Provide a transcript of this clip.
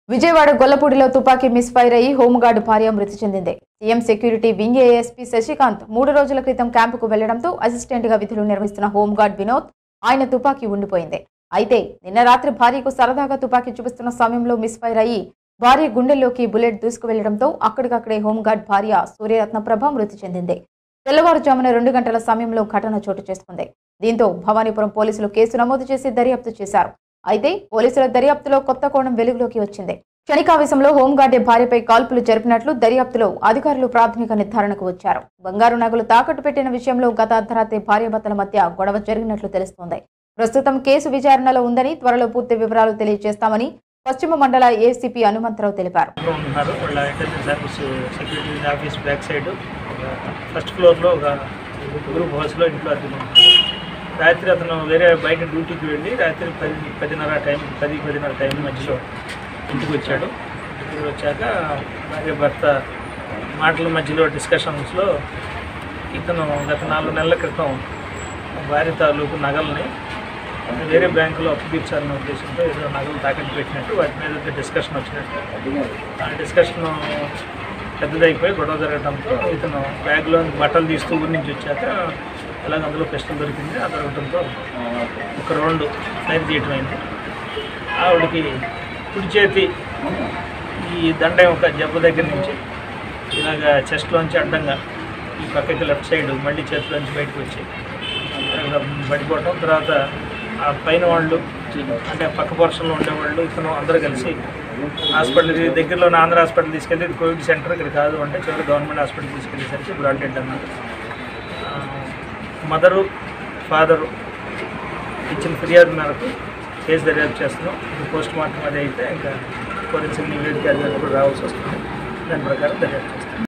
విజయవాడ గొల్లపూడిలో తుపాకీ మిస్ఫైర్ అయ్యి హోంగార్డు భార్య మృతి చెందింది CM security wing ASP Shashikant మూడు రోజుల క్రితం క్యాంపుకు వెళ్లడంతో అసిస్టెంట్ గా విధులు నిర్వహిస్తున్న హోంగార్డ్ వినోద్ ఆయన తుపాకీ ఉండిపోయింది అయితే నిన్న రాత్రి భార్యకు సరదాగా తుపాకీ చూపిస్తున్న సమయంలో మిస్ఫైర్ అయ్యి భార్య గుండెల్లోకి బుల్లెట్ దూసుకు వెళ్లడంతో అక్కడికక్కడే హోంగార్డ్ భార్య సూర్యరత్నప్రభ మృతి చెందింది తెల్లవారుజామున రెండు గంటల సమయంలో ఘటన చోటు చేసుకుంది దీంతో భవానీపురం పోలీసులు కేసు నమోదు చేసి దర్యాప్తు చేశారు అయితే పోలీసుల దర్యాప్తులో కొత్త కోణం వెలుగులోకి వచ్చింది క్షణికావేశంలో హోంగార్డే భార్యపై కాల్పులు జరిపినట్లు దర్యాప్తులో అధికారులు ప్రాథమిక నిర్ధారణకు వచ్చారు బంగారు నగలు తాకట్టు పెట్టిన విషయంలో గత అర్ధరాత్రి భార్యాభర్తల మధ్య గొడవ జరిగినట్లు తెలుస్తోంది ప్రస్తుతం కేసు విచారణలో ఉందని త్వరలో పూర్తి వివరాలు తెలియజేస్తామని పశ్చిమ మండల ఏసీపీ హనుమంతరావు తెలిపారు లో ఉన్నారు వాళ్ళ intelligence service security office back side ఒక ఫస్ట్ ఫ్లోర్లో ఒక గ్రూప్ హౌస్లో ఇంట్లో అద్దె ఉంటున్నారు రాత్రి అతను వేరే బయట డ్యూటీకి వెళ్ళి రాత్రి పది పదిన్నర టైం పది పదిన్నర టైం మధ్యలో ఇంటికి వచ్చాడు ఇంటికి వచ్చాక భార్య భర్త మాటల మధ్యలో డిస్కషన్స్లో ఇతను గత నాలుగు నెలల క్రితం భార్య తాలూకు నగల్ని వేరే బ్యాంకులో అప్పు తీర్చాలనే ఉద్దేశంతో ఏదో నగలు తాకట్టు పెట్టినట్టు వాటి మీద ఒక డిస్కషన్ వచ్చినట్టు ఆ డిస్కషన్ పెద్దదైపోయి గొడవ జరగడంతో ఇతను బ్యాగ్లో బట్టలు తీస్తూ ఊరి నుంచి వచ్చాక అలాగ అందులో పిస్టల్ దొరికింది ఆ దొరకడంతో ఒక రౌండ్ ఫైర్ చేయటం అయింది ఆవిడకి కుడి చేతి ఈ దండ ఒక జబ్బ దగ్గర నుంచి ఇలాగ చెస్ట్లోంచి అడ్డంగా ఈ పక్కకి లెఫ్ట్ సైడ్ మళ్ళీ చేతిలోంచి బయటకు వచ్చి అక్కడ పడిపోవటం తర్వాత ఆ పైన వాళ్ళు అంటే పక్క పోర్షన్లో ఉండేవాళ్ళు ఇతను అందరూ కలిసి హాస్పిటల్ దగ్గరలో ఉన్న ఆంధ్ర హాస్పిటల్ తీసుకెళ్ళి ఇది కోవిడ్ సెంటర్ ఇక్కడ కాదు అంటే చివరి గవర్నమెంట్ హాస్పిటల్ తీసుకెళ్ళేసరికి బ్రాడ్ డెడ్ అన్నారు మదరు ఫాదరు ఇచ్చిన ఫిర్యాదు మేరకు కేసు దర్యాప్తు చేస్తున్నాం ఇది పోస్ట్ మార్టం అది అయితే ఇంకా ఫోరెన్సిక్ నివేదిక అది కూడా రావాల్సి వస్తుంది దాని ప్రకారం దర్యాప్తు చేస్తాం